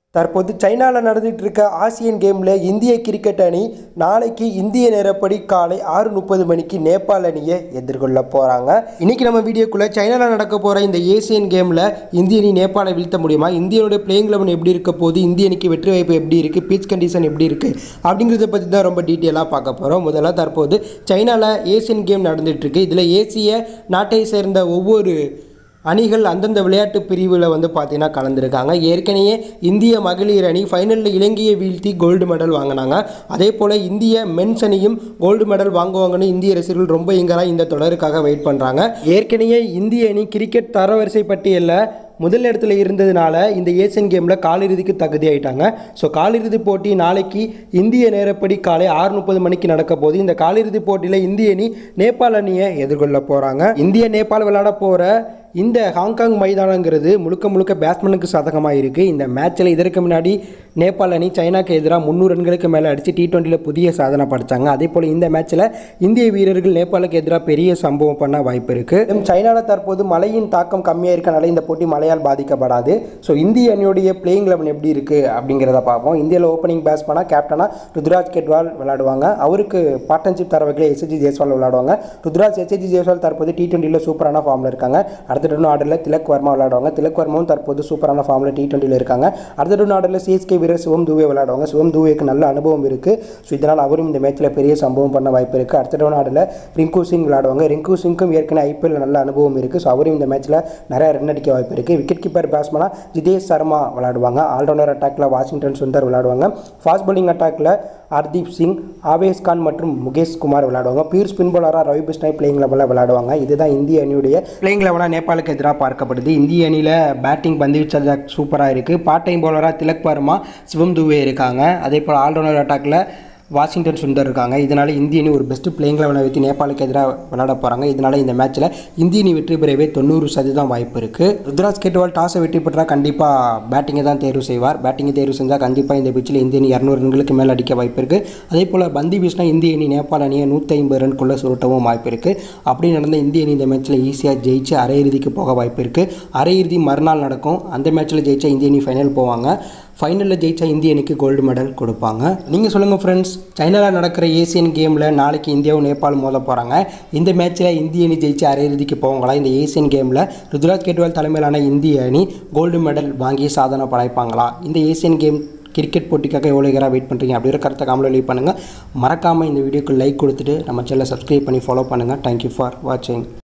தற்போது சைனாவில் நடந்துட்டு இருக்க ஆசியன் கேமில் இந்திய கிரிக்கெட் அணி நாளைக்கு இந்திய நேரப்படி காலை ஆறு முப்பது மணிக்கு நேபாள் அணியை எதிர்கொள்ள போகிறாங்க இன்னைக்கு நம்ம வீடியோக்குள்ளே சைனாவில் நடக்க போகிற இந்த ஏசியன் கேமில் இந்திய அணி நேபாளை வீழ்த்த முடியுமா இந்தியனுடைய பிளேயிங் லெவன் எப்படி இருக்க போகுது இந்திய அணிக்கு வெற்றி வாய்ப்பு எப்படி இருக்குது பிச் கண்டிஷன் எப்படி இருக்குது அப்படிங்கிறத பற்றி தான் ரொம்ப டீட்டெயிலாக பார்க்க போகிறோம் முதல்ல தற்போது சைனாவில் ஏசியன் கேம் நடந்துட்டு இருக்கு இதில் ஏசிய நாட்டை சேர்ந்த ஒவ்வொரு அணிகள் அந்தந்த விளையாட்டு பிரிவில் வந்து பார்த்தீங்கன்னா கலந்துருக்காங்க ஏற்கனவே இந்திய மகளிர் அணி ஃபைனலில் இலங்கையை வீழ்த்தி கோல்டு மெடல் வாங்கினாங்க அதே போல் இந்திய மென்ஸ் அணியும் கோல்டு மெடல் வாங்குவாங்கன்னு இந்திய ரசிகர்கள் ரொம்ப எங்களாக இந்த தொடருக்காக வெயிட் பண்ணுறாங்க ஏற்கனவே இந்திய அணி கிரிக்கெட் தரவரிசை பட்டியலில் முதல் இடத்துல இருந்ததுனால இந்த ஏசியன் கேமில் காலிறுதிக்கு தகுதி ஆயிட்டாங்க ஸோ காலிறுதி போட்டி நாளைக்கு இந்திய நேரப்படி காலை ஆறு முப்பது மணிக்கு நடக்க போகுது இந்த காலிறுதி போட்டியில் இந்திய அணி நேபாள் அணியை எதிர்கொள்ள போகிறாங்க இந்திய நேபாள் விளையாட போகிற இந்த ஹாங்காங் மைதானங்கிறது முழுக்க முழுக்க பேட்ஸ்மேனுக்கு சாதகமாக இருக்குது இந்த மேட்ச்சில் இதற்கு முன்னாடி நேபாள் அணி சைனாக்கு எதிராக முந்நூறு ரன்களுக்கு மேலே அடித்து டி டுவெண்ட்டியில் புதிய சாதனை படைச்சாங்க அதே போல் இந்த மேட்ச்சில் இந்திய வீரர்கள் நேபாளுக்கு எதிராக பெரிய சம்பவம் பண்ண வாய்ப்பு இருக்குது சைனாவில் தற்போது மழையின் தாக்கம் கம்மியாக இருக்கனால இந்த போட்டி மழையால் பாதிக்கப்படாது ஸோ இந்திய அணியுடைய பிளேயிங் லெவன் எப்படி இருக்குது அப்படிங்கிறத பார்ப்போம் இந்தியாவில் ஓப்பனிங் பேட்ஸ்மேனாக கேப்டனாக ருத்ராஜ் கெட்வால் விளையாடுவாங்க அவருக்கு பார்ட்னர்ஷிப் தர வகையில் எஸ்எஸ்ஜி ஜெய்ஸ்வால் விளையாடுவாங்க ருத்ராஜ் எஸ்எஸ்ஜி ஜெய்ஸ்வால் தற்போது டி டுவெண்ட்டியில் சூப்பரான ஃபார்மில் இருக்காங்க அடுத்த டவுன் ஆர்டரில் திலக் வர்மா விளையாடுவாங்க திலக் வர்மாவும் தற்போது சூப்பரான ஃபார்மில் டி டுவெண்ட்டியில் இருக்காங்க அடுத்த டவுன் ஆர்டரில் சிஎஸ்கே வீரர் சிவம் தூவே விளையாடுவாங்க சிவம் தூவேக்கு நல்ல அனுபவம் இருக்குது ஸோ இதனால் அவரும் இந்த மேட்ச்சில் பெரிய சம்பவம் பண்ண வாய்ப்பு இருக்குது அடுத்த டவுன் ஆர்டரில் ரிங்கு சிங் விளையாடுவாங்க ரிங்கு சிங்க்கும் ஏற்கனவே ஐபிஎல் நல்ல அனுபவம் இருக்குது ஸோ அவரும் இந்த மேட்ச்சில் நிறைய ரன் அடிக்க வாய்ப்பு இருக்குது விக்கெட் கீப்பர் பேட்ஸ்மனாக ஜிதேஷ் சர்மா விளையாடுவாங்க ஆல்ரவுண்டர் அட்டாக்ல வாஷிங்டன் சுந்தர் விளையாடுவாங்க ஃபாஸ்ட் bowling அட்டாக்ல ஹர்தீப் சிங் ஆவேஸ் கான் மற்றும் முகேஷ் குமார் விளையாடுவாங்க பியூர் ஸ்பின் bowler-ஆ ரவி பிஷ்ணாய் பிளேயிங் லெவலில் விளையாடுவாங்க இதுதான் இந்திய அணியுடைய பிளேயிங் லெவலாக நேபாளுக்கு எதிராக பார்க்கப்படுது இந்திய அணியில் பேட்டிங் பந்து வீச்சு சூப்பராக இருக்குது பார்ட் டைம் பவுலராக திலக் வர்மா சிவம் துவே இருக்காங்க அதே போல் ஆல்ரவுண்டர் அட்டாக்ல வாஷிங்டன் சுந்தர் இருக்காங்க இதனால் இந்திய அணி ஒரு பெஸ்ட் பிளேயிங் லெவலை வைத்து நேபாளுக்கு எதிராக விளையாட போகிறாங்க இதனால் இந்த மேட்ச்சில் இந்திய அணி வெற்றி பெறவே தொண்ணூறு சதவீதம் வாய்ப்பு இருக்குது ருத்ராஜ் கேட்வால் டாஸை வெற்றி பெற்றால் கண்டிப்பாக பேட்டிங்கை தான் தேர்வு செய்வார் பேட்டிங்கை தேர்வு செஞ்சால் கண்டிப்பாக இந்த பிச்சில் இந்திய அணி இரநூறு ரன்களுக்கு மேலே அடிக்க வாய்ப்பு இருக்குது அதே போல் பந்து வீசினா இந்திய அணி நேபாள் அணியை நூற்றி ஐம்பது ரன்குள்ளே சுருட்டவும் வாய்ப்பு இருக்குது அப்படி நடந்த இந்திய அணி இந்த மேட்ச்சில் ஈஸியாக ஜெயிச்சு அரையிறுதிக்கு போக வாய்ப்பு இருக்குது அரையிறுதி மறுநாள் நடக்கும் அந்த மேட்ச்சில் ஜெயிச்சா இந்திய அணி ஃபைனல் போவாங்க ஃபைனலில் ஜெயிச்சா இந்திய அணிக்கு கோல்டு மெடல் கொடுப்பாங்க நீங்கள் சொல்லுங்கள் ஃப்ரெண்ட்ஸ் சைனாவில் நடக்கிற ஏசியன் கேமில் நாளைக்கு இந்தியாவும் நேபாள் மோத போகிறாங்க இந்த மேட்ச்சில் இந்திய அணி ஜெயிச்சு அரையிறுதிக்கு போவாங்களா இந்த ஏசியன் கேமில் ருத்ராஜ் கேட்வால் தலைமையிலான இந்திய அணி கோல்டு மெடல் வாங்கி சாதனை படைப்பாங்களா இந்த ஏசியன் கேம் கிரிக்கெட் போட்டிக்காக எவ்வளோ நேரம் வெயிட் பண்ணுறீங்க அப்படிங்கிற கருத்தை காமெடியில் லீவ் பண்ணுங்கள் மறக்காமல் இந்த வீடியோக்கு லைக் கொடுத்துட்டு நம்ம சேனலை சப்ஸ்கிரைப் பண்ணி ஃபாலோ பண்ணுங்கள் தேங்க்யூ ஃபார் வாட்சிங்